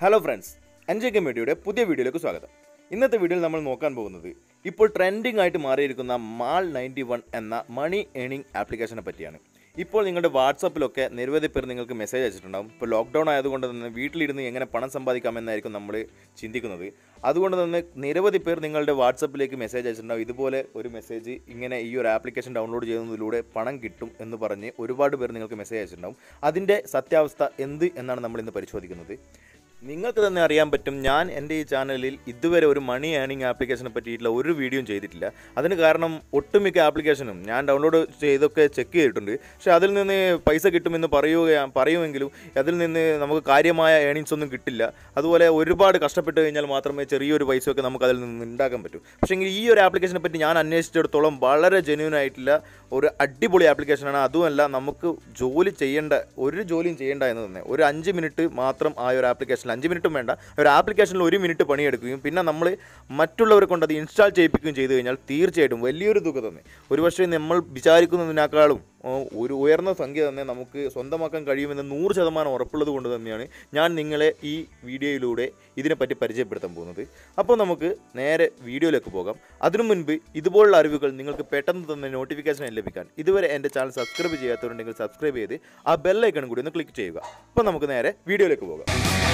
hello friends NJ കമ്മിറ്റിയുടെ പുതിയ വീഡിയോയിലേക്ക് സ്വാഗതം ഇന്നത്തെ വീഡിയോയിൽ നമ്മൾ നോക്കാൻ പോകുന്നത് ഇപ്പോൾ ട്രെൻഡിംഗ് ആയിട്ട് മാറിയിരിക്കുന്ന മാൾ നയൻറ്റി വൺ എന്ന മണി ഏണിംഗ് ആപ്ലിക്കേഷനെ പറ്റിയാണ് ഇപ്പോൾ നിങ്ങളുടെ വാട്സപ്പിലൊക്കെ നിരവധി പേർ നിങ്ങൾക്ക് മെസ്സേജ് അയച്ചിട്ടുണ്ടാകും ഇപ്പോൾ ലോക്ക്ഡൗൺ ആയതുകൊണ്ട് തന്നെ വീട്ടിലിരുന്ന് എങ്ങനെ പണം സമ്പാദിക്കാമെന്നായിരിക്കും നമ്മൾ ചിന്തിക്കുന്നത് അതുകൊണ്ട് തന്നെ നിരവധി പേർ നിങ്ങളുടെ വാട്സപ്പിലേക്ക് മെസ്സേജ് അയച്ചിട്ടുണ്ടാവും ഇതുപോലെ ഒരു മെസ്സേജ് ഇങ്ങനെ ഈ ഒരു ആപ്ലിക്കേഷൻ ഡൗൺലോഡ് ചെയ്യുന്നതിലൂടെ പണം കിട്ടും എന്ന് പറഞ്ഞ് ഒരുപാട് പേർ നിങ്ങൾക്ക് മെസ്സേജ് അയച്ചിട്ടുണ്ടാവും അതിൻ്റെ സത്യാവസ്ഥ എന്ത് എന്നാണ് നമ്മൾ ഇന്ന് പരിശോധിക്കുന്നത് നിങ്ങൾക്ക് തന്നെ അറിയാൻ പറ്റും ഞാൻ എൻ്റെ ഈ ചാനലിൽ ഇതുവരെ ഒരു മണി ഏണിംഗ് ആപ്ലിക്കേഷനെ പറ്റിയിട്ടുള്ള ഒരു വീഡിയോയും ചെയ്തിട്ടില്ല അതിന് കാരണം ഒട്ടുമിക്ക ആപ്ലിക്കേഷനും ഞാൻ ഡൗൺലോഡ് ചെയ്തൊക്കെ ചെക്ക് ചെയ്തിട്ടുണ്ട് പക്ഷേ അതിൽ നിന്ന് പൈസ കിട്ടുമെന്ന് പറയുക പറയുമെങ്കിലും അതിൽ നിന്ന് നമുക്ക് കാര്യമായ ഏണിങ്സ് ഒന്നും കിട്ടില്ല അതുപോലെ ഒരുപാട് കഷ്ടപ്പെട്ട് കഴിഞ്ഞാൽ മാത്രമേ ചെറിയൊരു പൈസയൊക്കെ നമുക്ക് അതിൽ നിന്ന് ഉണ്ടാക്കാൻ പറ്റൂ പക്ഷേ ഈ ഒരു ആപ്ലിക്കേഷനെ പറ്റി ഞാൻ അന്വേഷിച്ചിടത്തോളം വളരെ ജെന്യൂൻ ആയിട്ടുള്ള ഒരു അടിപൊളി ആപ്ലിക്കേഷനാണ് അതുമല്ല നമുക്ക് ജോലി ചെയ്യേണ്ട ഒരു ജോലിയും ചെയ്യേണ്ട എന്ന് തന്നെ ഒരു അഞ്ച് മിനിറ്റ് മാത്രം ആ ഒരു ആപ്ലിക്കേഷനിൽ അഞ്ച് മിനിറ്റും വേണ്ട ഒരു ആപ്ലിക്കേഷനിൽ ഒരു മിനിറ്റ് പണിയെടുക്കുകയും പിന്നെ നമ്മൾ മറ്റുള്ളവരെ കൊണ്ട് അത് ഇൻസ്റ്റാൾ ചെയ്യിപ്പിക്കുകയും ചെയ്തു കഴിഞ്ഞാൽ തീർച്ചയായിട്ടും വലിയൊരു തുക തന്നെ ഒരുപക്ഷെ നമ്മൾ വിചാരിക്കുന്നതിനേക്കാളും ഓ, ഒരു ഉയർന്ന സംഖ്യ തന്നെ നമുക്ക് സ്വന്തമാക്കാൻ കഴിയുമെന്ന് നൂറ് ശതമാനം ഉറപ്പുള്ളത് കൊണ്ട് തന്നെയാണ് ഞാൻ നിങ്ങളെ ഈ വീഡിയോയിലൂടെ ഇതിനെപ്പറ്റി പരിചയപ്പെടുത്താൻ പോകുന്നത് അപ്പോൾ നമുക്ക് നേരെ വീഡിയോയിലേക്ക് പോകാം അതിനു മുൻപ് ഇതുപോലുള്ള അറിവുകൾ നിങ്ങൾക്ക് പെട്ടെന്ന് തന്നെ നോട്ടിഫിക്കേഷൻ ലഭിക്കാൻ ഇതുവരെ എൻ്റെ ചാനൽ സബ്സ്ക്രൈബ് ചെയ്യാത്തവരുണ്ടെങ്കിൽ സബ്സ്ക്രൈബ് ചെയ്ത് ആ ബെല്ലൈക്കൺ കൂടി ഒന്ന് ക്ലിക്ക് ചെയ്യുക അപ്പോൾ നമുക്ക് നേരെ വീഡിയോയിലേക്ക് പോകാം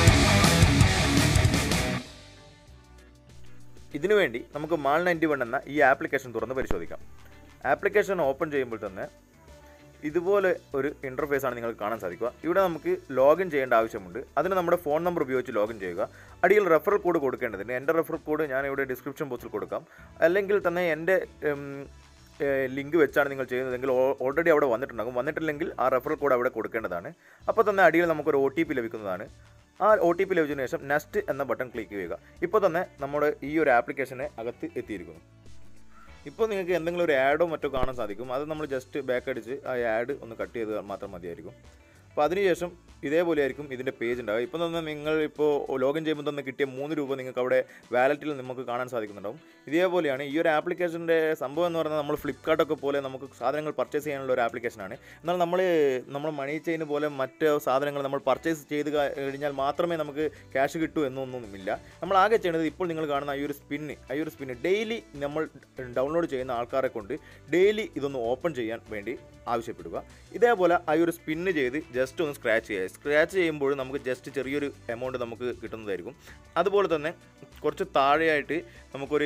ഇതിനു വേണ്ടി നമുക്ക് മാൾ നയൻറ്റി വൺ എന്ന ഈ ആപ്ലിക്കേഷൻ തുറന്ന് പരിശോധിക്കാം ആപ്ലിക്കേഷൻ ഓപ്പൺ ചെയ്യുമ്പോൾ തന്നെ ഇതുപോലെ ഒരു ഇൻ്റർഫേസ് ആണ് നിങ്ങൾക്ക് കാണാൻ സാധിക്കുക ഇവിടെ നമുക്ക് ലോഗിൻ ചെയ്യേണ്ട ആവശ്യമുണ്ട് അതിന് നമ്മുടെ ഫോൺ നമ്പർ ഉപയോഗിച്ച് ലോഗിൻ ചെയ്യുക അടിയിൽ റെഫറൽ കോഡ് കൊടുക്കേണ്ടതുണ്ട് എൻ്റെ റെഫറൽ കോഡ് ഞാൻ ഇവിടെ ഡിസ്ക്രിപ്ഷൻ ബോക്സിൽ കൊടുക്കാം അല്ലെങ്കിൽ തന്നെ എൻ്റെ ലിങ്ക് വെച്ചാണ് നിങ്ങൾ ചെയ്യുന്നതെങ്കിൽ ഓൾറെഡി അവിടെ വന്നിട്ടുണ്ടാകും വന്നിട്ടില്ലെങ്കിൽ ആ റെഫറൽ കോഡ് അവിടെ കൊടുക്കേണ്ടതാണ് അപ്പോൾ തന്നെ അടിയിൽ നമുക്കൊരു ഒ ടി പി ലഭിക്കുന്നതാണ് ആ ഒ ടി പി ലഭിച്ചതിന് ശേഷം നെക്സ്റ്റ് എന്ന ബട്ടൺ ക്ലിക്ക് ചെയ്യുക ഇപ്പോൾ തന്നെ നമ്മുടെ ഈ ഒരു ആപ്ലിക്കേഷനെ അകത്ത് എത്തിയിരിക്കുന്നു ഇപ്പോൾ നിങ്ങൾക്ക് എന്തെങ്കിലും ഒരു ആഡോ മറ്റോ കാണാൻ സാധിക്കും അത് നമ്മൾ ജസ്റ്റ് ബാക്ക് അടിച്ച് ആ ആഡ് ഒന്ന് കട്ട് ചെയ്ത് മാത്രം മതിയായിരിക്കും അപ്പോൾ അതിനുശേഷം ഇതേപോലെ ആയിരിക്കും ഇതിൻ്റെ പേജ് ഉണ്ടാവുക ഇപ്പോൾ തന്നെ നിങ്ങൾ ഇപ്പോൾ ലോഗിൻ ചെയ്യുമ്പോൾ തന്നെ കിട്ടിയ മൂന്ന് രൂപ നിങ്ങൾക്ക് അവിടെ വാലറ്റിൽ നമുക്ക് കാണാൻ സാധിക്കുന്നുണ്ടാവും ഇതേപോലെയാണ് ഈ ഒരു ആപ്ലിക്കേഷൻ്റെ സംഭവം എന്ന് പറയുന്നത് നമ്മൾ ഫ്ലിപ്കാർട്ടൊക്കെ പോലെ നമുക്ക് സാധനങ്ങൾ പർച്ചേസ് ചെയ്യാനുള്ള ഒരു ആപ്ലിക്കേഷനാണ് എന്നാൽ നമ്മൾ നമ്മൾ മണി ചെയിൻ പോലെ മറ്റ് സാധനങ്ങൾ നമ്മൾ പർച്ചേസ് ചെയ്ത് ക- കഴിഞ്ഞാൽ മാത്രമേ നമുക്ക് ക്യാഷ് കിട്ടൂ എന്നൊന്നുമില്ല നമ്മൾ ആകെ ചെയ്യേണ്ടത് ഇപ്പോൾ നിങ്ങൾ കാണുന്ന ഈ ഒരു സ്പിന്ന് ഈ ഒരു സ്പിന്ന് ഡെയിലി നമ്മൾ ഡൗൺലോഡ് ചെയ്യുന്ന ആൾക്കാരെ കൊണ്ട് ഡെയിലി ഇതൊന്ന് ഓപ്പൺ ചെയ്യാൻ വേണ്ടി ആവശ്യപ്പെടുക ഇതേപോലെ ആ ഒരു സ്പിന്ന് ചെയ്ത് ജസ്റ്റ് ഒന്ന് സ്ക്രാച്ച് ചെയ്യുക സ്ക്രാച്ച് ചെയ്യുമ്പോൾ നമുക്ക് ജസ്റ്റ് ചെറിയൊരു എമൗണ്ട് നമുക്ക് കിട്ടുന്നതായിരിക്കും അതുപോലെ തന്നെ കുറച്ച് താഴെയായിട്ട് നമുക്കൊരു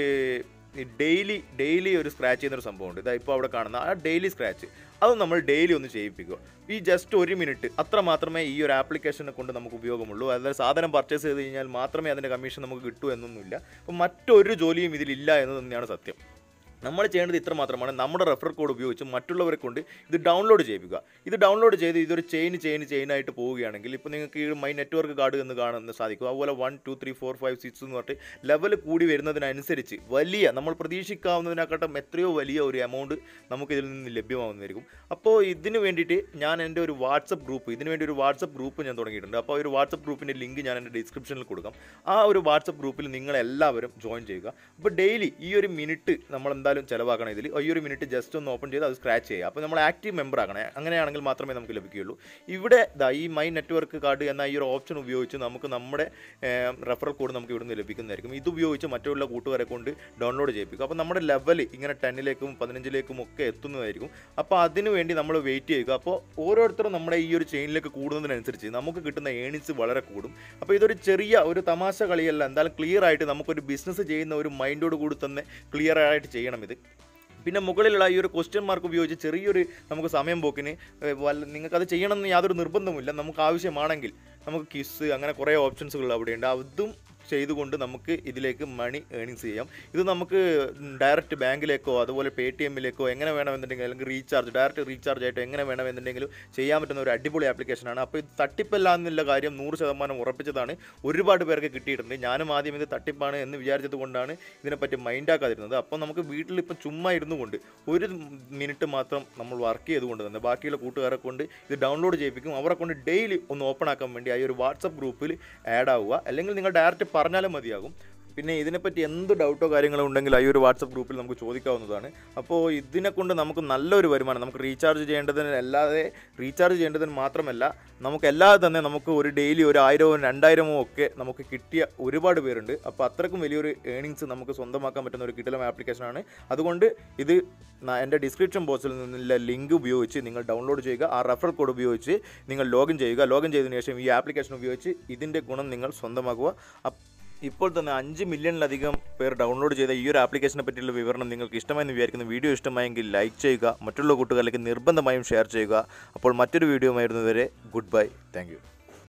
ഡെയിലി ഡെയിലി ഒരു സ്ക്രാച്ച് ചെയ്യുന്നൊരു സംഭവമുണ്ട് ഇതാ ഇപ്പോൾ അവിടെ കാണുന്ന ആ ഡെയിലി സ്ക്രാച്ച് അത് നമ്മൾ ഡെയിലി ഒന്ന് ചെയ്യിപ്പിക്കുക ഈ ജസ്റ്റ് ഒരു മിനിറ്റ് അത്ര മാത്രമേ ഈ ഒരു ആപ്ലിക്കേഷനെ കൊണ്ട് നമുക്ക് ഉപയോഗമുള്ളൂ അതായത് സാധനം പർച്ചേസ് ചെയ്ത് കഴിഞ്ഞാൽ മാത്രമേ അതിൻ്റെ കമ്മീഷൻ നമുക്ക് കിട്ടൂ എന്നൊന്നുമില്ല അപ്പോൾ മറ്റൊരു ജോലിയും ഇതിലില്ല എന്ന് തന്നെയാണ് സത്യം നമ്മൾ ചെയ്യേണ്ടത് ഇത്ര മാത്രമാണ് നമ്മുടെ റെഫർ കോഡ് ഉപയോഗിച്ച് മറ്റുള്ളവരെ കൊണ്ട് ഇത് ഡൗൺലോഡ് ചെയ്യിപ്പിക്കുക ഇത് ഡൗൺലോഡ് ചെയ്ത് ഇതൊരു ചെയിൻ ചെയിൻ ചെയിനായിട്ട് പോവുകയാണെങ്കിൽ ഇപ്പോൾ നിങ്ങൾക്ക് ഈ മൈ നെറ്റ്വർക്ക് കാർഡ് എന്ന് കാണാൻ സാധിക്കും അതുപോലെ one two three four five six എന്ന് പറഞ്ഞിട്ട് ലെവൽ കൂടി വരുന്നതിനനുസരിച്ച് വലിയ നമ്മൾ പ്രതീക്ഷിക്കാവുന്നതിനെക്കാട്ടും എത്രയോ വലിയ ഒരു എമൗണ്ട് നമുക്ക് ഇതിൽ നിന്ന് ലഭ്യമാവുന്നതായിരിക്കും അപ്പോൾ ഇതിന് വേണ്ടിയിട്ട് ഞാൻ എൻ്റെ ഒരു വാട്സപ്പ് ഗ്രൂപ്പ് ഇതിന് വേണ്ടി ഒരു വാട്സപ്പ് ഗ്രൂപ്പ് ഞാൻ തുടങ്ങിയിട്ടുണ്ട് അപ്പോൾ ഒരു വാട്സപ്പ് ഗ്രൂപ്പിൻ്റെ ലിങ്ക് ഞാൻ എൻ്റെ ഡിസ്ക്രിപ്ഷനിൽ കൊടുക്കാം ആ ഒരു വാട്സപ്പ് ഗ്രൂപ്പിൽ നിങ്ങൾ എല്ലാവരും ജോയിൻ ചെയ്യുക അപ്പോൾ ഡെയിലി ഈ ഒരു മിനിറ്റ് നമ്മൾ എന്തായാലും ചിലവാക്കണം ഇതിൽ ഈ ഒരു മിനിറ്റ് ജസ്റ്റ് ഒന്ന് ഓപ്പൺ ചെയ്ത് അത് സ്ക്രാച്ച് ചെയ്യുക അപ്പോൾ നമ്മൾ ആക്റ്റീവ് മെമ്പർ ആകണേ അങ്ങനെയാണെങ്കിൽ മാത്രമേ നമുക്ക് ലഭിക്കുകയുള്ളൂ ഇവിടെ ദാ ഈ മൈ നെറ്റ്വർക്ക് കാർഡ് എന്ന ഈ ഒരു ഓപ്ഷൻ ഉപയോഗിച്ച് നമുക്ക് നമ്മുടെ റെഫറൽ കോഡ് നമുക്ക് ഇവിടുന്ന് ലഭിക്കുന്നതായിരിക്കും ഇത് ഉപയോഗിച്ച് മറ്റുള്ള കൂട്ടുകാരെ കൊണ്ട് ഡൗൺലോഡ് ചെയ്യിപ്പിക്കും അപ്പോൾ നമ്മുടെ ലെവൽ ഇങ്ങനെ ടെന്നിലേക്കും പതിനഞ്ചിലേക്കും ഒക്കെ എത്തുന്നതായിരിക്കും അപ്പോൾ അതിനു വേണ്ടി നമ്മൾ വെയിറ്റ് ചെയ്യുക അപ്പോൾ ഓരോരുത്തരും നമ്മുടെ ഈ ഒരു ചെയിനിലേക്ക് കൂടുന്നതിനനുസരിച്ച് നമുക്ക് കിട്ടുന്ന ഏണിങ്സ് വളരെ കൂടും അപ്പോൾ ഇതൊരു ചെറിയ ഒരു തമാശ കളിയല്ല എന്തായാലും ക്ലിയർ ആയിട്ട് നമുക്കൊരു ബിസിനസ് ചെയ്യുന്ന ഒരു മൈൻഡോട് കൂടി തന്നെ ക്ലിയർ ആയിട്ട് ചെയ്യണം ഇത് പിന്നെ മുകളിലുള്ള ഈ ഒരു ക്വസ്റ്റ്യൻ മാർക്ക് ഉപയോഗിച്ച് ചെറിയൊരു നമുക്ക് സമയം പോക്കിന് ഏഹ്, വല്ല നിങ്ങൾക്കത് ചെയ്യണമെന്ന് യാതൊരു നിർബന്ധമില്ല നമുക്ക് ആവശ്യമാണെങ്കിൽ നമുക്ക് കിസ് അങ്ങനെ കുറേ ഓപ്ഷൻസുകൾ അവിടെയുണ്ട് അതും ചെയ്തുകൊണ്ട് നമുക്ക് ഇതിലേക്ക് മണി ഏണിങ്സ് ചെയ്യാം ഇത് നമുക്ക് ഡയറക്റ്റ് ബാങ്കിലേക്കോ അതുപോലെ പേ ടി എമ്മിലേക്കോ എങ്ങനെ വേണമെന്നുണ്ടെങ്കിൽ അല്ലെങ്കിൽ റീചാർജ് ഡയറക്റ്റ് റീചാർജ് ആയിട്ട് എങ്ങനെ വേണമെന്നുണ്ടെങ്കിലും ചെയ്യാൻ പറ്റുന്ന ഒരു അടിപൊളി ആപ്ലിക്കേഷനാണ് അപ്പോൾ ഇത് തട്ടിപ്പല്ല എന്നുള്ള കാര്യം നൂറ് ശതമാനം ഉറപ്പിച്ചതാണ് ഒരുപാട് പേർക്ക് കിട്ടിയിട്ടുണ്ട് ഞാനും ആദ്യം ഇത് തട്ടിപ്പാണ് എന്ന് വിചാരിച്ചത് കൊണ്ടാണ് ഇതിനെപ്പറ്റി മൈൻഡാക്കാതിരുന്നത് അപ്പോൾ നമുക്ക് വീട്ടിൽ ഇപ്പം ചുമ്മാ ഇരുന്നു കൊണ്ട് ഒരു മിനിറ്റ് മാത്രം നമ്മൾ വർക്ക് ചെയ്തുകൊണ്ട് തന്നെ ബാക്കിയുള്ള കൂട്ടുകാരെ കൊണ്ട് ഇത് ഡൗൺലോഡ് ചെയ്യിപ്പിക്കും അവരെ കൊണ്ട് ഡെയിലി ഒന്ന് ഓപ്പൺ ആക്കാൻ വേണ്ടി ആ ഒരു വാട്സപ്പ് ഗ്രൂപ്പിൽ ആഡ് ആവുക അല്ലെങ്കിൽ നിങ്ങൾ ഡയറക്റ്റ് പറഞ്ഞാലും മതിയാകും പിന്നെ ഇതിനെപ്പറ്റി എന്ത് ഡൗട്ടോ കാര്യങ്ങളോ ഉണ്ടെങ്കിൽ ഈ ഒരു വാട്സപ്പ് ഗ്രൂപ്പിൽ നമുക്ക് ചോദിക്കാവുന്നതാണ് അപ്പോൾ ഇതിനെ കൊണ്ട് നമുക്ക് നല്ലൊരു വരുമാനം നമുക്ക് റീചാർജ് ചെയ്യേണ്ടതിന് അല്ലാതെ റീചാർജ് ചെയ്യേണ്ടതിന് മാത്രമല്ല നമുക്ക് അല്ലാതെ തന്നെ നമുക്ക് ഒരു ഡെയിലി ഒരു ആയിരമോ രണ്ടായിരമോ ഒക്കെ നമുക്ക് കിട്ടിയ ഒരുപാട് പേരുണ്ട് അപ്പോൾ അത്രക്കും വലിയൊരു ഏണിങ്സ് നമുക്ക് സ്വന്തമാക്കാൻ പറ്റുന്ന ഒരു കിട്ടലം ആപ്ലിക്കേഷനാണ് അതുകൊണ്ട് ഇത് ന- എൻ്റെ ഡിസ്ക്രിപ്ഷൻ ബോക്സിൽ നിന്നുള്ള ലിങ്ക് ഉപയോഗിച്ച് നിങ്ങൾ ഡൗൺലോഡ് ചെയ്യുക ആ റെഫറൽ കോഡ് ഉപയോഗിച്ച് നിങ്ങൾ ലോഗിൻ ചെയ്യുക ലോഗിൻ ചെയ്തതിനു ശേഷം ഈ ആപ്ലിക്കേഷൻ ഉപയോഗിച്ച് ഇതിൻ്റെ ഗുണം നിങ്ങൾ സ്വന്തമാക്കുക അപ്പ് ഇപ്പോൾ തന്നെ അഞ്ച് മില്യണിലധികം പേർ ഡൗൺലോഡ് ചെയ്ത ഈ ഒരു ആപ്ലിക്കേഷനെ പറ്റിയുള്ള വിവരണം നിങ്ങൾക്ക് ഇഷ്ടമായെന്ന് വിചാരിക്കുന്നു വീഡിയോ ഇഷ്ടമായെങ്കിൽ ലൈക്ക് ചെയ്യുക മറ്റുള്ള കൂട്ടുകാരിലേക്ക് നിർബന്ധമായും ഷെയർ ചെയ്യുക അപ്പോൾ മറ്റൊരു വീഡിയോ ആയിരുന്നതുവരെ ഗുഡ് ബൈ താങ്ക്